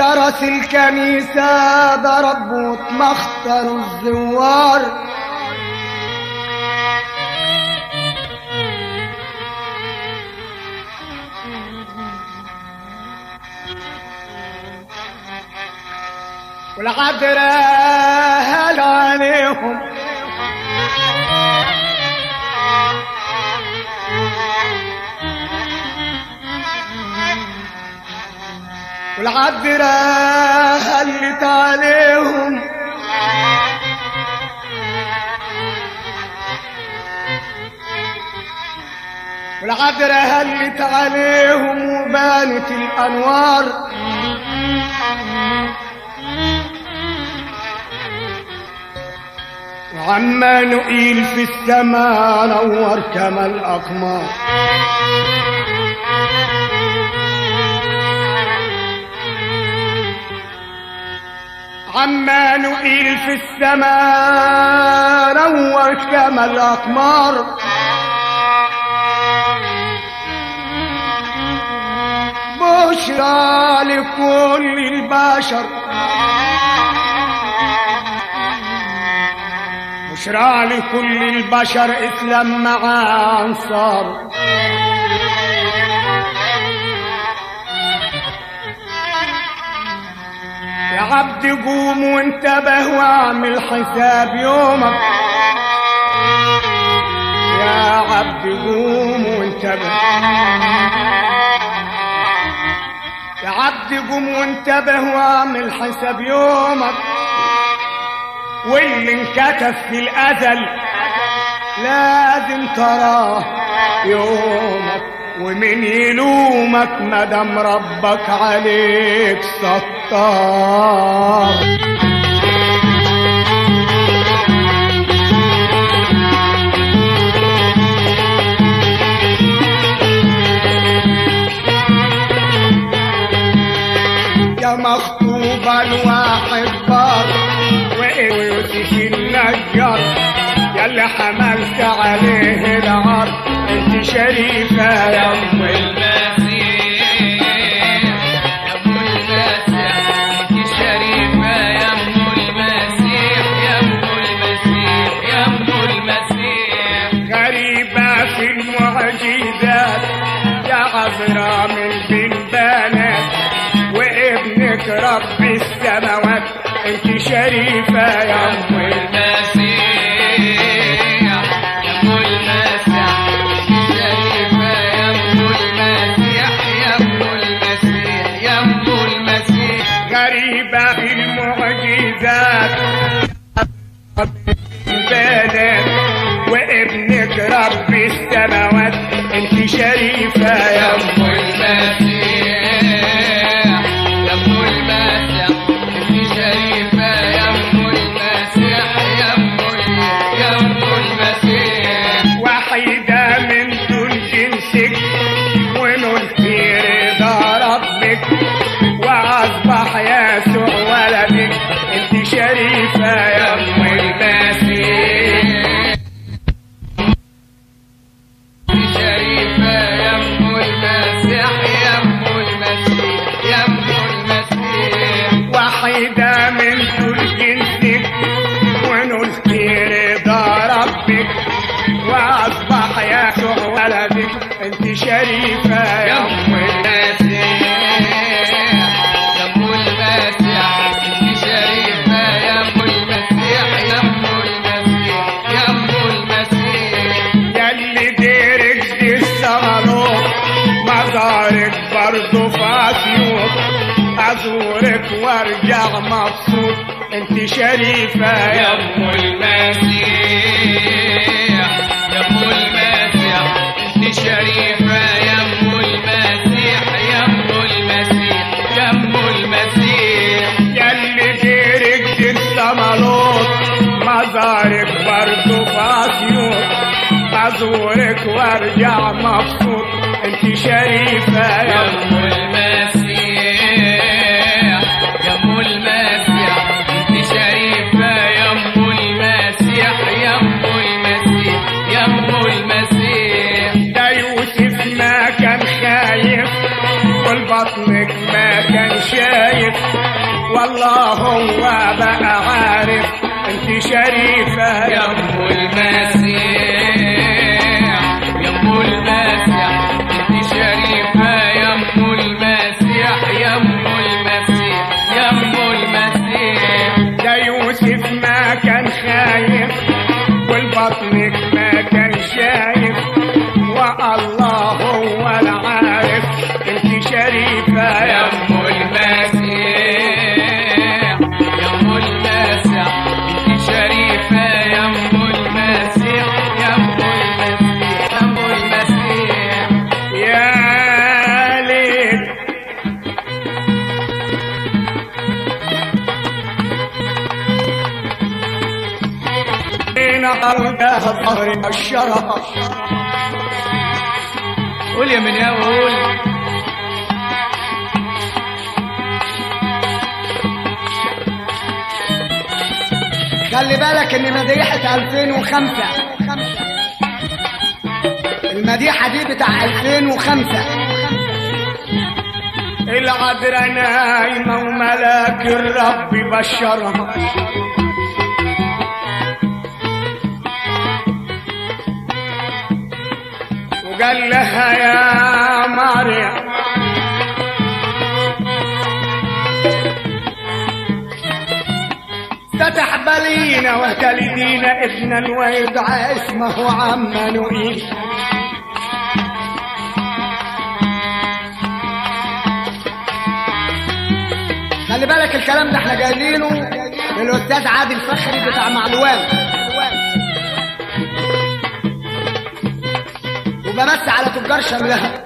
جرس الكنيسة ضرب واتمخطر الزوار والعذراء هل عليهم والعذراء هلت عليهم والعذراء هلت عليهم وبانت الانوار وعما نقيل في السماء نور كما الاقمار عما نقيل في السماء نور كما الأقمار بشرى لكل البشر بشرى لكل البشر اسلام مع انصار يا عبد قوم وانتبه واعمل حساب يومك يا عبد قوم وانتبه يا عبد قوم وانتبه واعمل حساب يومك واللي انكتب في الازل لازم تراه يومك ومن يلومك مدام ربك عليك ستار يا مخطوبة الواحد بار ويوسف النجار يا اللي حملت عليه العار انت شريفة يا ام والمسيح يا ام المسيح انت شريفة يا ام المسيح يا ام المسيح يا ام المسيح غريبة في المعجزات يا عذراء من بين بنات وابنك رب السماوات انت شريفة يا ام المسيح يا ام المسيح انت شريفة يا ام المسيح يا ام المسيح يا ام المسيح غريبة في المعجزات بنات وابنك رب السماوات انت شريفة يا ام ام المسيح يا ام المسيح انت شريفة يا ام المسيح يا ام يا ام المسيح وحيدة من دون جنسك ونلقي رضا ربك وأصبح يسوع ولدك انت شريفة يا أم المسيح انت شريفة يا ام المسيح يا ام المسيح يا ام المسيح وحيدة من دون جنسك ونلقي رضا ربك وأصبح يسوع ولدك انت شريفة يا يا ام أم المسيح يا ام المسيح انت شريفة يا ام المسيح يا ام المسيح يا ام المسيح ياللي ديرك دي الصغلوط مزارك برضو في اسيوط ازورك وارجع مبسوط انت شريفة يا يا ام المسيح يا ام المسيح انت شريفة يا ام المسيح يا ام المسيح يا ام المسيح ياللي ديرك دي الصمالوط مزارك برضو في اسيوط ازورك وارجع مبسوط انت شريفة يا يا ام المسيح يا ام المسيح انت شريفة يا ام المسيح يا ام المسيح يا ام المسيح ده يوسف ما كان خايف والبطنك ما كان شايف والله هو بقى عارف انت شريفة يا ام المسيح يا ام المسيح انت شريفة يا ام المسيح يا ام المسيح يا ام المسيح ده يوسف ما كان خايف والبطنك ما كان شايف والله هو العارف انت شريفة يا يا ام المسيح يا ام المسيح انت شريفة يا ام المسيح يا ام المسيح يا ام المسيح يا ليل بين قلبها ظهر الشرف قول يا من يا قول خلي بالك ان مديحة 2005 المديحة دي بتاع 2005 العذراء نايمة وملاك الرب بشرها وقال لها يا مريم ستحبلين وتلدين ابنا ويدعى اسمه عمانوئيل خلي بالك الكلام ده احنا جايبينه للاستاذ عادل فخري بتاع معلوان وبمس على تجار شملها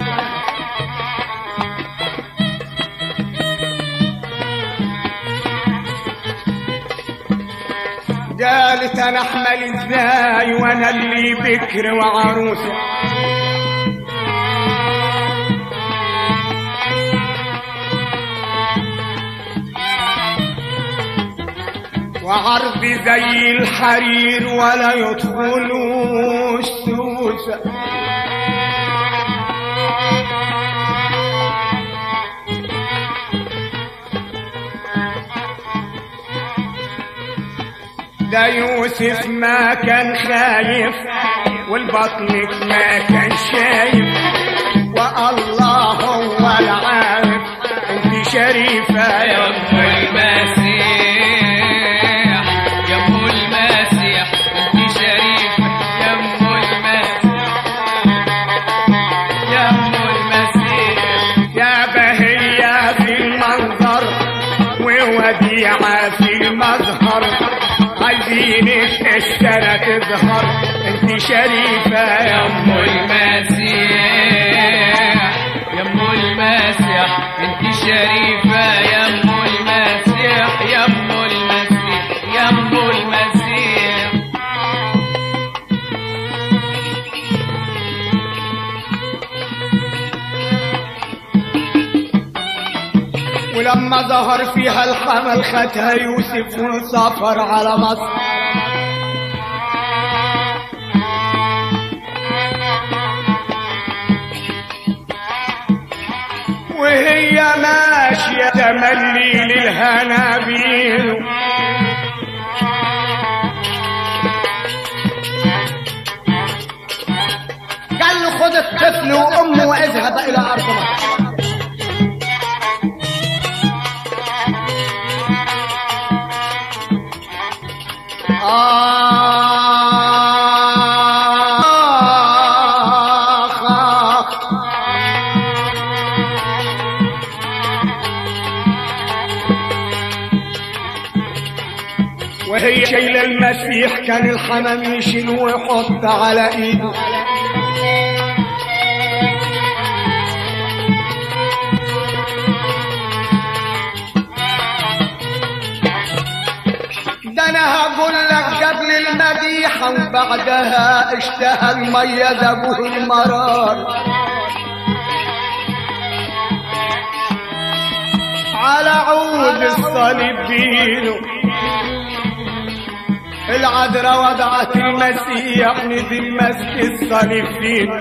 قالت انا احمل ازاي وانا اللي بكر وعروسه وعرضي زي الحرير ولا يدخلوش سوسه ده يوسف ما كان خايف والبطنك ما كان شايف والله هو العارف انت شريفة يا يا ام المسيح يا ام المسيح انت شريفة يا ام المسيح يا ام المسيح يا بهية في المنظر ووديعة في المظهر عايزينك السنة تظهر انت شريفة يا يا ام المسيح يا ام المسيح انت شريفة يا ام المسيح يا ام المسيح يا ام المسيح ولما ظهر فيها الحمل خدها يوسف وسافر على مصر وهي ماشية تملي للهنابيل قال له خد الطفل وامه واذهب الى ارض مصر آخ آخ وهي شايلة المسيح كان الحمام يشيل ويحط على ايده ده انا هقول لك قبل المديحة وبعدها اشتهى المية ذبوه المرار على عود الصليب بيده العذراء وضعت المسيح نزل مسك الصليب فيه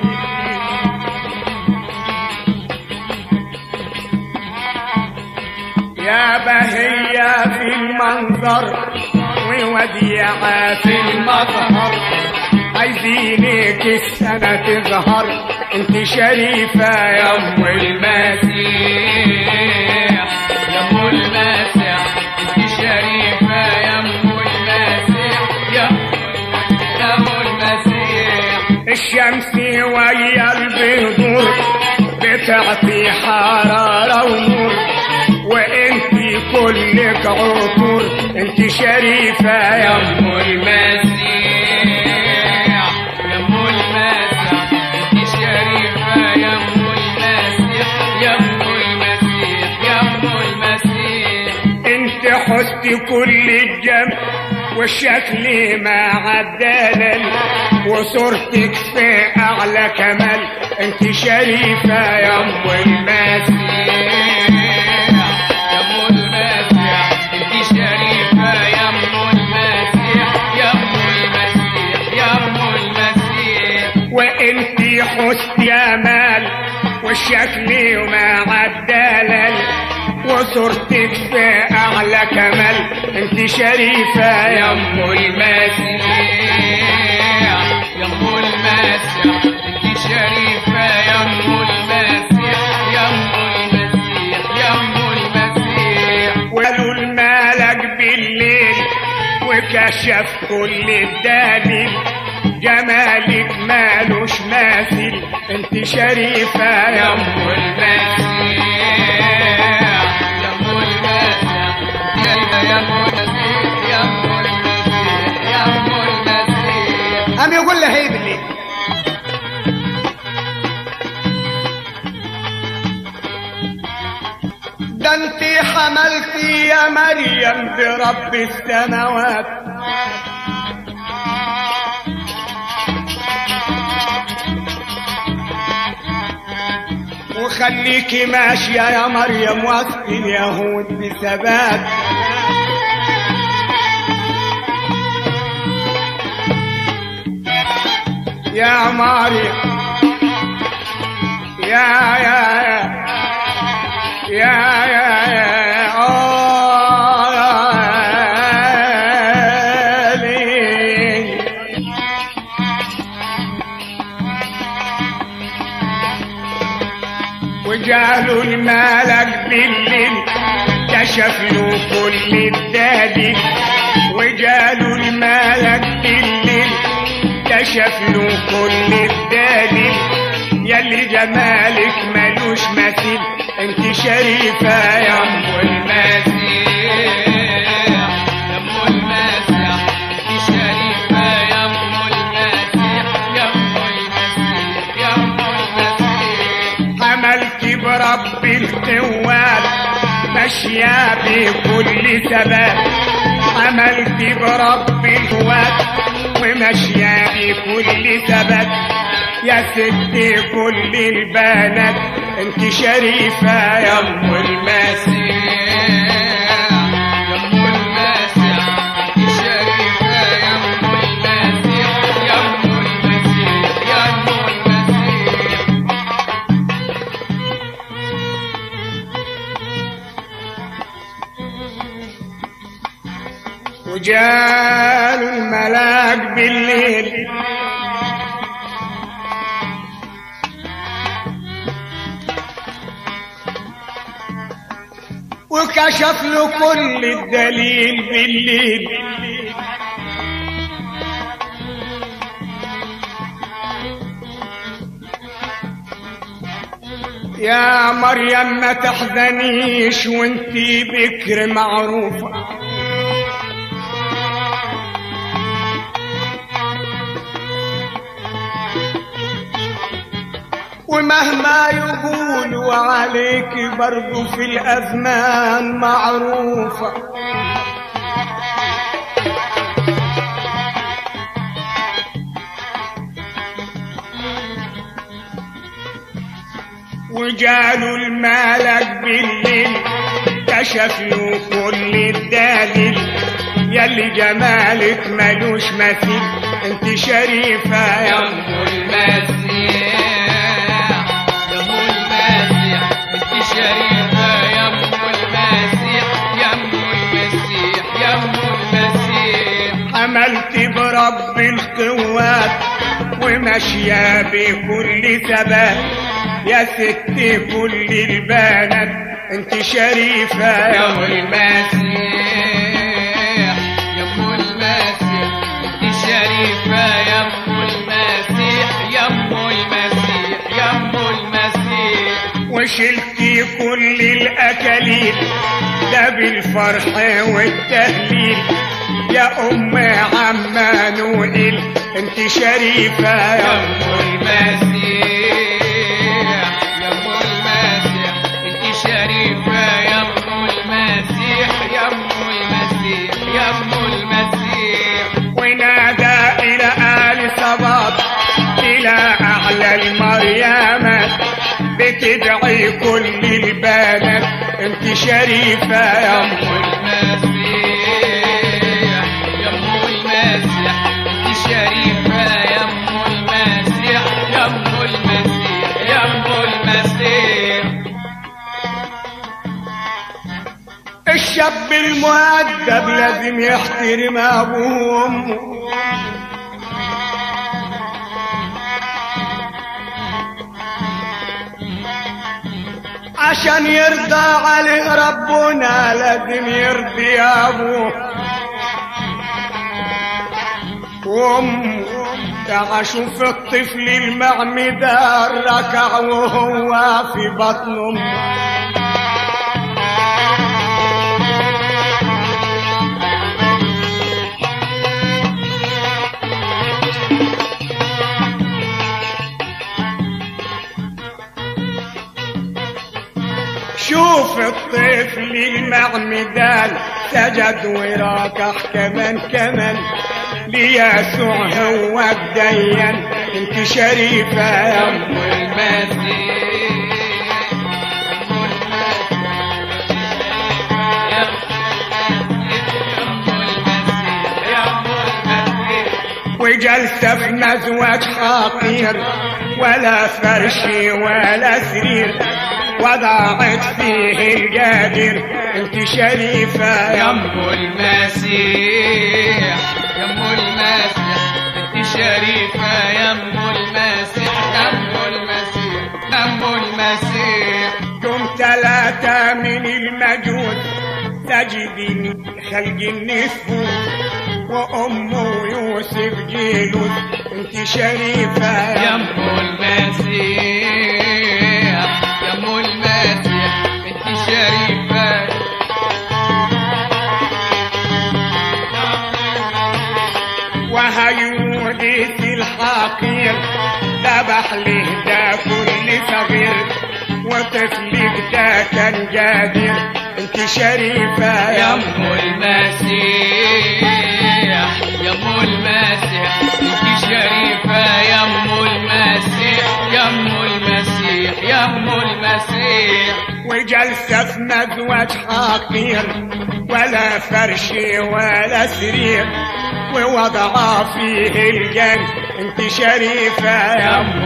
يا بهية في المنظر ووديعة في المظهر عايزينك السنة تظهر انت شريفة يا ام المسيح يا ام المسيح انت شريفة يا ام المسيح يا يا ام المسيح الشمس ويا البذور بتعطي حرارة ونور وانت كلك عطور انت شريفة يا ام ام المسيح يا ام المسيح انت شريفة يا ام المسيح يا ام المسيح يا ام المسيح انت حسن كل الجمع والشكل مع الدلل وصورتك في اعلى كمال انت شريفة يا ام المسيح يا ام المسيح انت شريفة يا ام المسيح يا ام المسيح يا ام المسيح وانت حسن جمال والشكل مع الدلل وصورتك في اعلى كمال انت شريفة يا ام المسيح يا ام المسيح انت شريفة يا ام المسيح يا ام المسيح يا ام المسيح وقالوا الملك بالليل وكشف كل الدليل جمالك مالوش مثيل انت شريفة يا ام المسيح يا ام المسيح يا ام المسيح يا ام المسيح يا ام المسيح قام يقول له هي بالليل ده انت حملتي يا مريم برب السماوات وخليكي ماشية يا مريم وسط اليهود بثبات يا مريم يا يا يا يا يا يا آه يا ليل. وجعلوا الملك بالليل كشف له كل الدليل وجعلوا الملك بالليل كشف له كل الدليل يلي جمالك ملوش مثيل انت شريفة يا ام المسيح يا ام المسيح انت شريفة يا ام المسيح يا ام المسيح يا ام المسيح حملتي برب القوات ماشية بكل ثبات حملتي برب القوات وماشية بكل ثبات يا ستي كل البنات انت شريفة يا ام المسيح يا ام المسيح انت شريفة يا ام المسيح يا ام المسيح يا ام المسيح وجال الملاك بالليل وكشف له كل الدليل بالليل يا مريم ما تحزنيش وانتي بكر معروفه ومهما يقولوا عليك برضو في الأزمان معروفة وجالوا الملك بالليل كشف له كل الدليل يلي جمالك ملوش مثيل انت شريفة يا ام المسيح يا ام المسيح انت شريفة يا ام المسيح عملت برب القوات وماشية بكل ثبات يا ست كل البنات انت شريفة يا يا ام المسيح يا ام المسيح انت شريفة يا ام المسيح يا ام المسيح يا ام المسيح وشلتي كل الاكاليل ده بالفرح والتهليل يا ام عمانوئيل انت شريفة يا يا ام المسيح يا ام المسيح انت شريفة يا ام المسيح يا ام المسيح يا ام المسيح ونادى إلى آل صباب إلى أعلى المريمات بتدعي كل البنات انت شريفة يا يا أم ام المسيح يا ام المسيح انت شريفة يا ام المسيح يا ام المسيح يا ام المسيح الشاب المؤدب لازم يحترم أبوه وأمه عشان يرضى عليه ربنا لازم يرضي أبوه وأمه تعال شوف الطفل المعمدة ركع وهو في بطن أمه شوف الطفل المعمدان سجد وراكح كمان كمان ليسوع هو الديان انت شريفة يا ام أم المسيح وجلسة في مزوج حقير ولا فرش ولا سرير وضعت فيه القادر انت شريفة يا يا ام أم المسيح يا ام المسيح انت شريفة يا ام المسيح يا ام المسيح يا ام المسيح يوم ثلاثة من المجوس تجدني خلق النفوس وأمه يوسف جيلوس انت شريفة يا يا ام المسيح يا ام المسيح انت شريفة وهيوديس الحقير ذبح له ده كل صغير وطفلك ده كان قادر انت شريفة يا يا ام المسيح يا ام المسيح انت شريفة يا ام المسيح يا ام المسيح يا ام المسيح وجلسة في مزوج حقير ولا فرش ولا سرير ووضع فيه الجن انت شريفة يا يا ام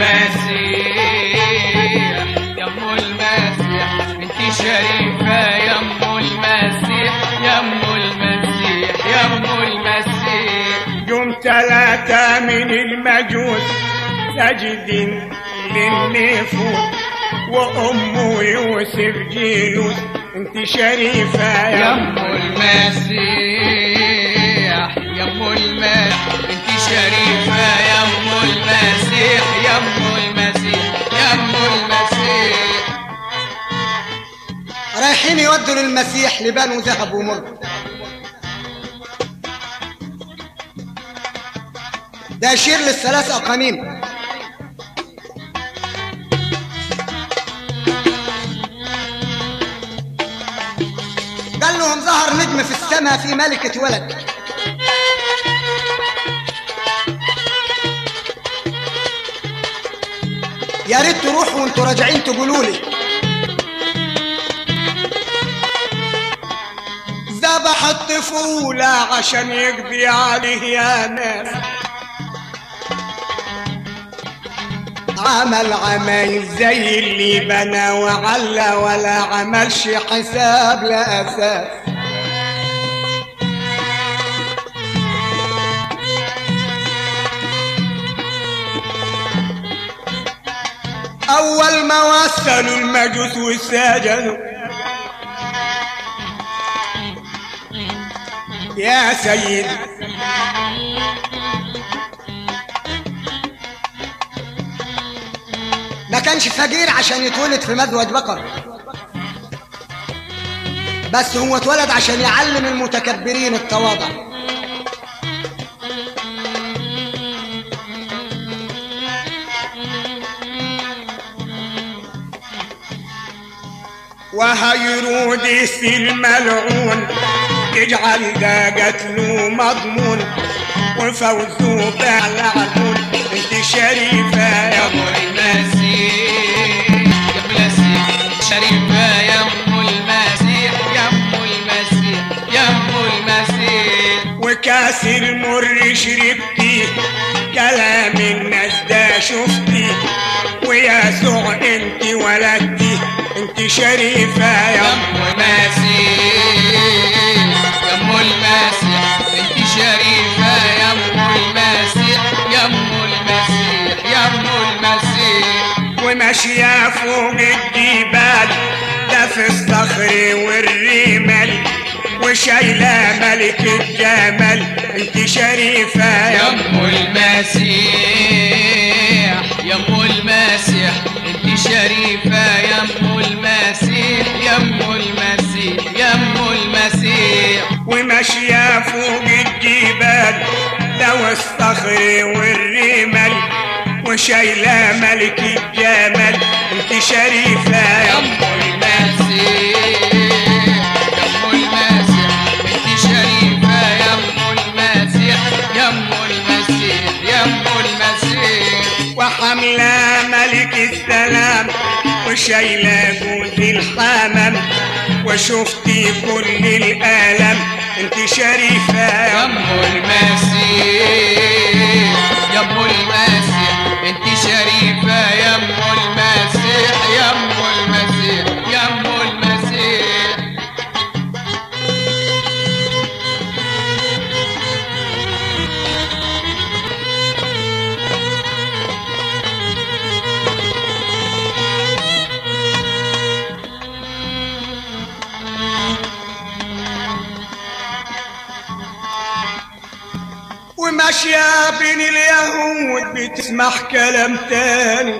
المسيح يا ام المسيح انت شريفة يا ام المسيح يا ام المسيح يا ام المسيح يوم ثلاثة من المجوس سجد للنفوس وأمه يوسف جيلوس انت شريفة يا يا ام المسيح يا ام المسيح انت شريفة يا ام المسيح يا ام المسيح يا ام المسيح رايحين يودوا للمسيح لبان وذهب ومر ده يشير للثلاث أقانيم قال لهم ظهر نجم في السماء في ملكة ولد يا ريت تروحوا وانتوا راجعين تقولوا لي ذبح الطفولة عشان يقضي عليه يا ناس عمل عمايل زي اللي بنى وعلى ولا عملش حساب لا أساس قتلوا المجوس والسجنوا يا سيدي ما كانش فقير عشان يتولد في مذود بقر بس هو اتولد عشان يعلم المتكبرين التواضع وهيرودس الملعون يجعل ده قتله مضمون وفوزه بالعلون انت شريفة يا يا ام المسيح يا ام المسيح شريفة يا ام المسيح يا ام المسيح يا ام المسيح وكاس المر شربتي كلام الناس ده شفتي ويسوع انت ولدتي انت شريفة يا يا ام المسيح يا ام المسيح انت شريفة يا ام المسيح يا ام المسيح يا ام المسيح وماشية فوق الجبال ده في الصخر والرمال وشايلة ملك الجمال انت شريفة يا يا ام المسيح يا ام المسيح انت شريفة يا ام المسيح يا ام المسيح يا ام المسيح وماشية فوق الجبال ده والصخر والرمال وشايلة ملك الجمال انت شريفة يا يا ام المسيح يا ام المسيح انت شريفة يا ام المسيح يا ام المسيح يا ام المسيح وحملة ملك السلام وشايلة جوز الحمام وشفتي كل الآلام انت شريفة يا يا ام المسيح يا ام المسيح انت شريفة يا ام المسيح يا ام المسيح يا ام المسيح وماشية بين اليهود بتسمح كلام تاني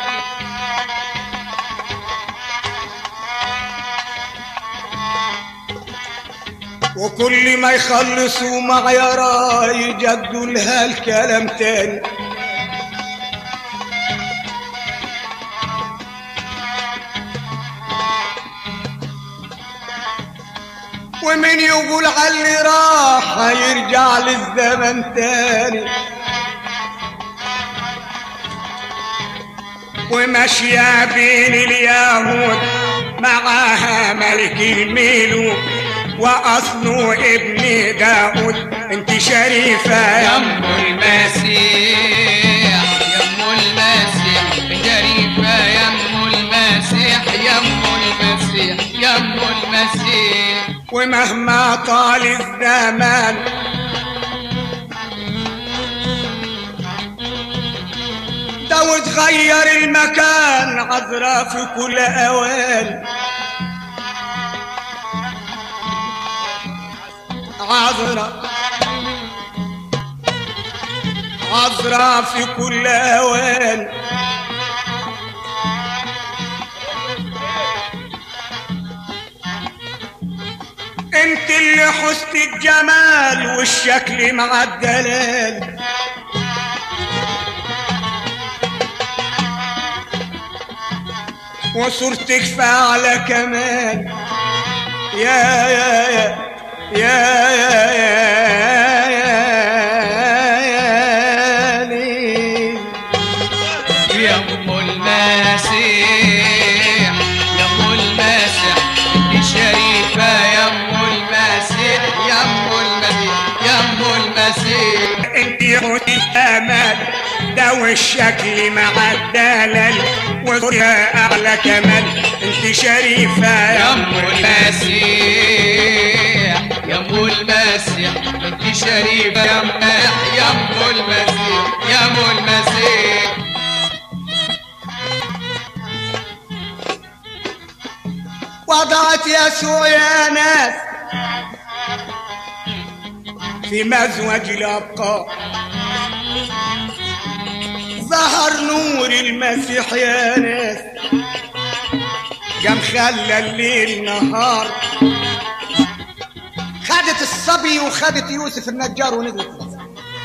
وكل ما يخلصوا معيرة يجدوا لها الكلام تاني ومن يقول على اللي راح هيرجع للزمن تاني وماشية بين اليهود معاها ملك الملوك وأصله ابن داود انت شريفة يا يا ام المسيح يا ام المسيح شريفة يا ام المسيح يا ام المسيح يا ام المسيح ومهما طال الزمان داود غير المكان عذرا في كل اوان عذرا عذرا في كل اوان انت اللي حسن الجمال والشكل مع الدلال وصورتك فعلى كمان يا يا يا يا يا يا يا يا ليل. يا ام المسيح يا ام المسيح انت شريفة يا ام المسيح يا ام المسيح يا ام المسيح انت حوت الامال ده والشكل مع الدلال وصورتها اعلى كمان انت شريفه يا يا ام المسيح يا ام المسيح انت شريفة يا ام يا ام المسيح يا ام المسيح يسوع يا ناس في مزوج الأبقار ظهر نور المسيح يا ناس قام خلى الليل نهار خدت الصبي وخدت يوسف النجار ونزلت مصر.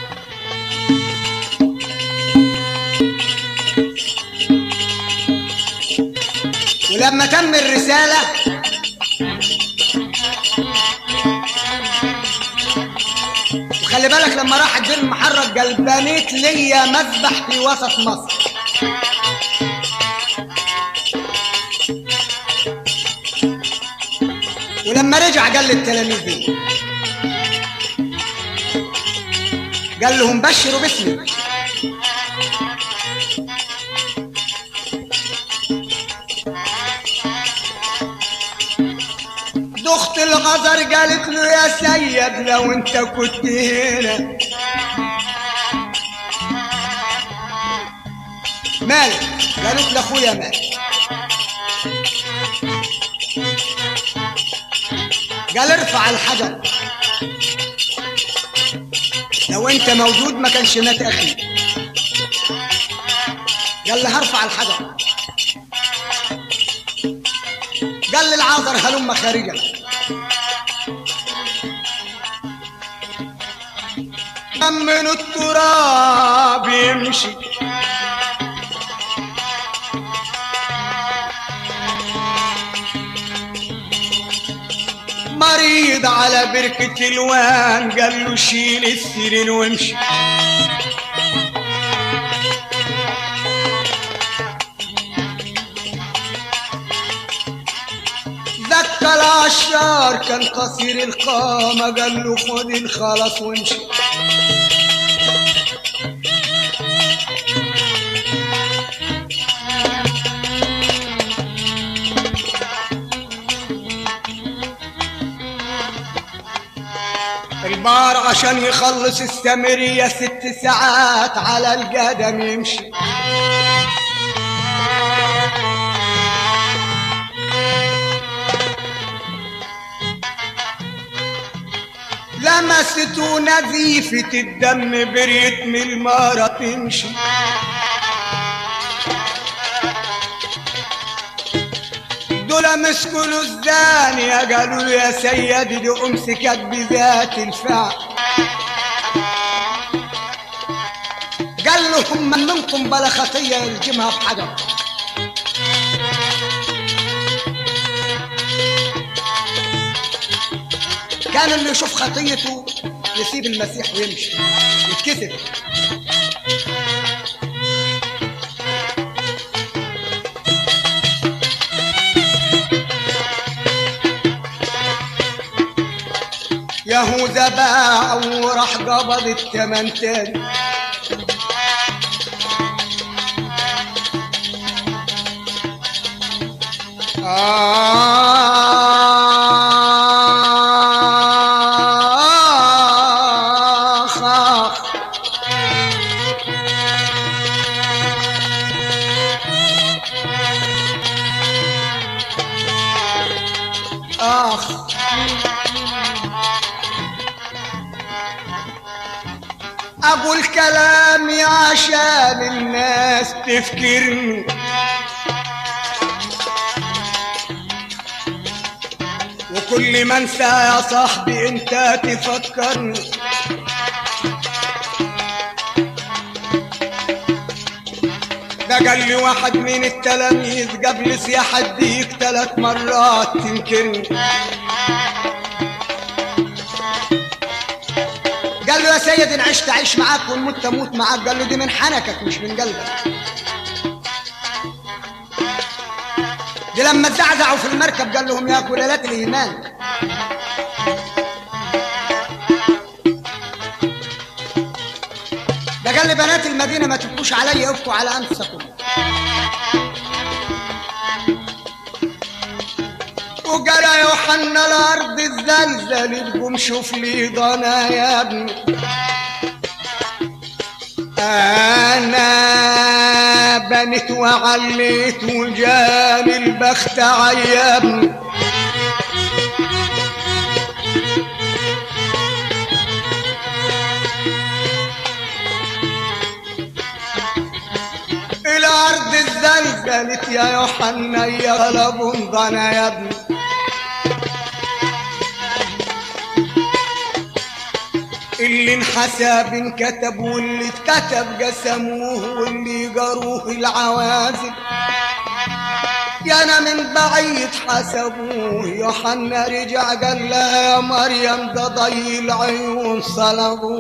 ولما تم الرسالة وخلي بالك لما راح الدير المحرك قال بنيت ليا مذبح في وسط مصر ولما رجع قال للتلاميذ دي قال لهم بشروا باسمي دخت الغزر قالت له يا سيد لو انت كنت هنا مالك قالت لاخويا مالك قال ارفع الحجر لو انت موجود ما كانش مات اخي قال له هرفع الحجر قال للعاذر هلم خارجا من التراب يمشي مريض على بركة الوان قال له شيل السرير وامشي ذك العشار كان قصير القامة قال له خد الخلاص وامشي البار عشان يخلص السامرية ست ساعات على القدم يمشي لمسته نزيفة الدم بريتم المارة تمشي دول مسكوا له الزانية قالوا له يا سيدي دي أمسكت بذات الفعل قال لهم من منكم بلا خطية يلجمها بحجر كان اللي يشوف خطيته يسيب المسيح ويمشي يتكسر يهوذا باع وراح قبض التمن تاني آخ آخ آخ أقول كلامي عشان الناس تفكرني وكل ما انسى يا صاحبي انت تفكرني ده قال لي واحد من التلاميذ قبل سياحة ديك ثلاث مرات تنكرني قال له يا سيد ان عشت اعيش معاك وان مت اموت معاك قال له دي من حنكك مش من قلبك دي لما اتزعزعوا في المركب قال لهم يا كلالات الايمان ده قال لي بنات المدينه ما تبكوش عليا ابكوا على انفسكم وجرى يوحنا الارض الزلزل تقوم شوف لي ضنا يا ابني انا بنت وعليت وجاني البخت عيبني الزلزال قالت يا يوحنا يا غلب ضنا يا ابني اللي انحسب انكتب واللي اتكتب قسموه واللي قروه العوازل يا انا من بعيد حسبوه يوحنا رجع قال لها يا مريم ده ضي العيون صلبوه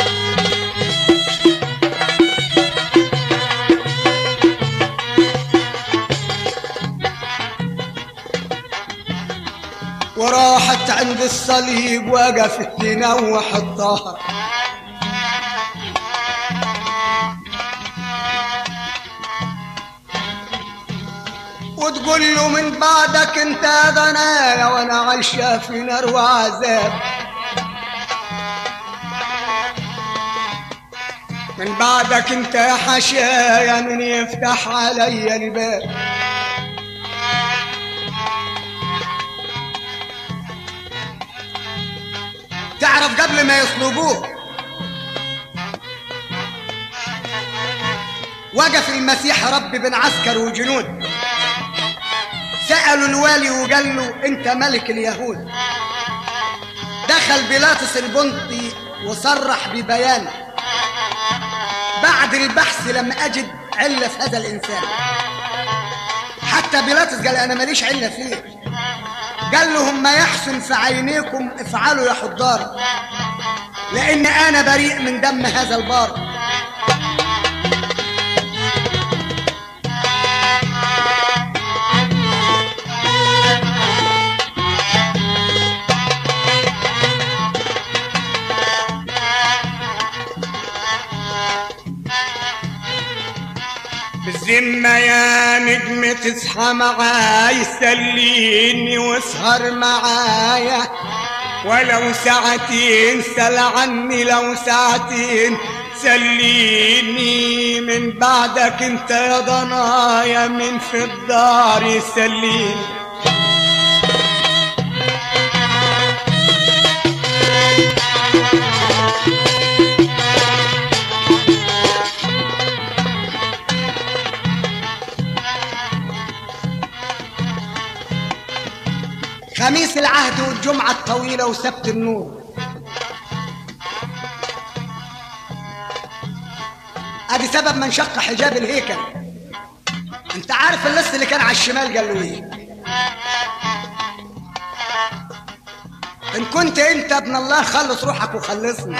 وراحت عند الصليب وقفت تنوح الظهر وتقول له من بعدك انت ضنايا وانا عايشه في نار وعذاب من بعدك انت يا حشايا من يفتح علي الباب تعرف قبل ما يصلبوه وقف المسيح رب بن عسكر وجنود سألوا الوالي وقال له انت ملك اليهود دخل بيلاطس البنطي وصرح ببيان بعد البحث لم اجد علة في هذا الانسان حتى بيلاطس قال انا ماليش علة فيه قال لهم ما يحسن في عينيكم افعلوا يا حضار لان انا بريء من دم هذا البار بالذمة يا نجم تصحى معاي سليني واسهر معايا ولو ساعتين سل عني لو ساعتين سليني من بعدك انت يا ضنايا من في الدار يسليني خميس العهد والجمعة الطويلة وسبت النور ادي سبب من شق حجاب الهيكل انت عارف اللص اللي كان على الشمال قال له ايه ان كنت انت ابن الله خلص روحك وخلصني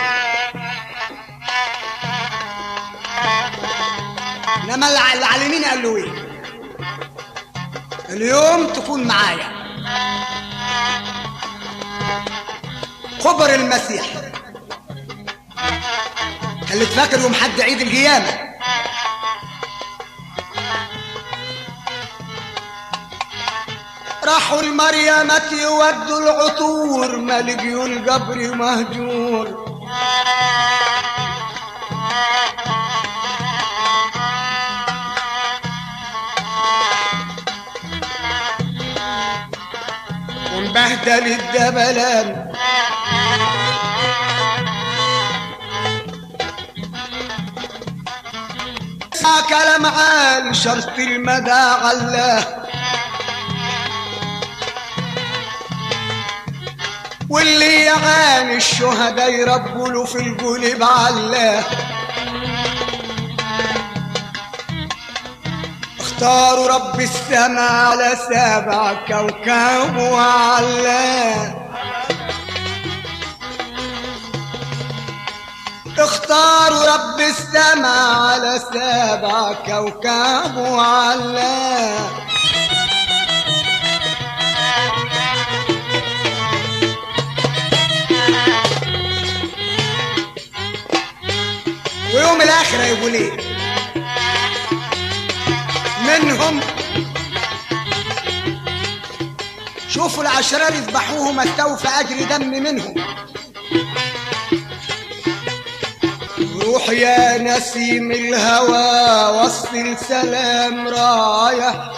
انما الع- العالمين قال له ايه اليوم تكون معايا خبر المسيح خليت فاكر يوم حد عيد القيامة راحوا المريمة يودوا العطور ما لقيوا القبر مهجور ومبهدل الدبلان ما كلام عال شرط المدى علاه واللي يعاني الشهداء يربوا له في القلب علاه اختاروا رب السماء على سبع كوكب وعلاه اختاروا رب السماء على سبع كوكب وعلاه ويوم الاخره يقول ايه منهم شوفوا الاشرار يذبحوهم استوفى اجر دم منهم روح يا نسيم الهوى وصل سلام رايح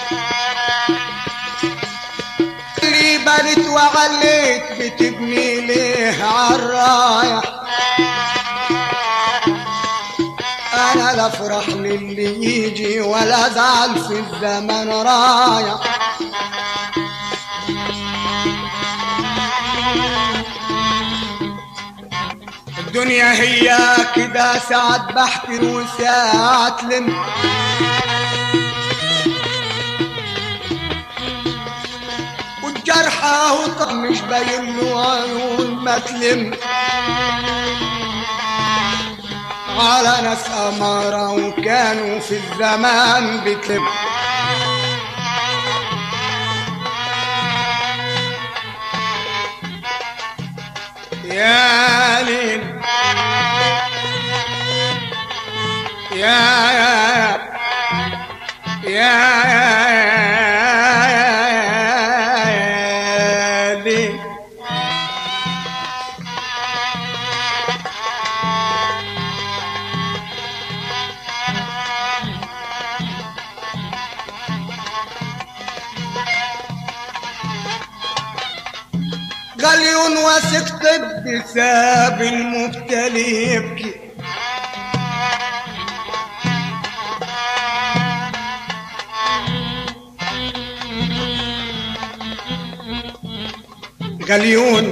اللي بنت وعليت بتبني ليه عالرايح انا لا افرح للي يجي ولا ازعل في الزمن رايح الدنيا هي كده ساعات بحكي وساعات لم والجرح اهو طب مش باين له عيون ما تلم على ناس أمارة وكانوا في الزمان بتلم يا ليل يا يا يا يا ليل غليون واسك طب ساب المبتلي يبكي غليون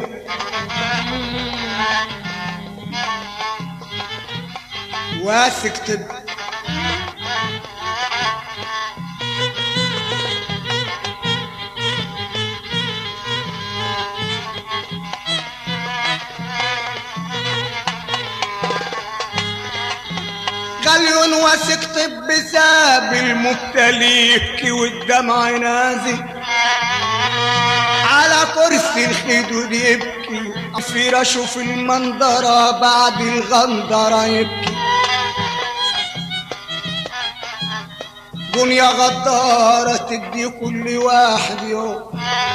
واسك طب غليون واسك طب ساب المبتلي يبكي والدمع نازل على كرسي الخدود يبكي فراشه في المنظرة بعد الغندرة يبكي دنيا غدارة تدي كل واحد يوم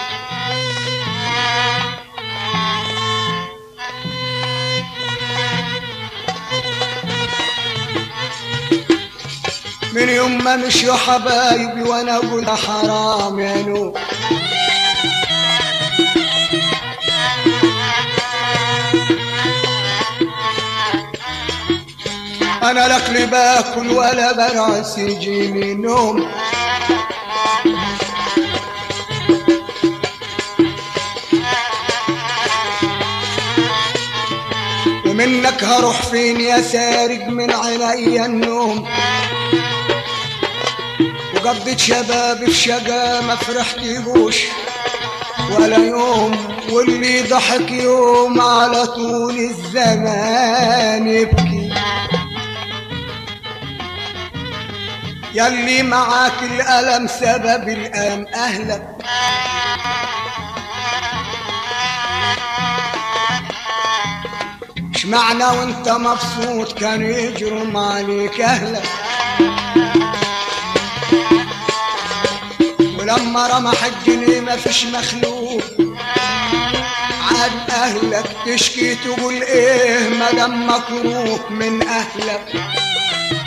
من يوم ما مشوا حبايبي وانا اقول حرام يا نور انا لك لي باكل ولا برعس يجيني نوم ومنك هروح فين يا سارق من عينيا النوم وقضيت شبابي في شقا ما فرحتيهوش ولا يوم واللي ضحك يوم على طول الزمان يبكي يلي معاك الألم سبب الألم أهلك مش معنى وانت مبسوط كان يجرم عليك أهلك ولما رمح الجنيه مفيش مخلوق عاد اهلك تشكي تقول ايه مدام مكروه من اهلك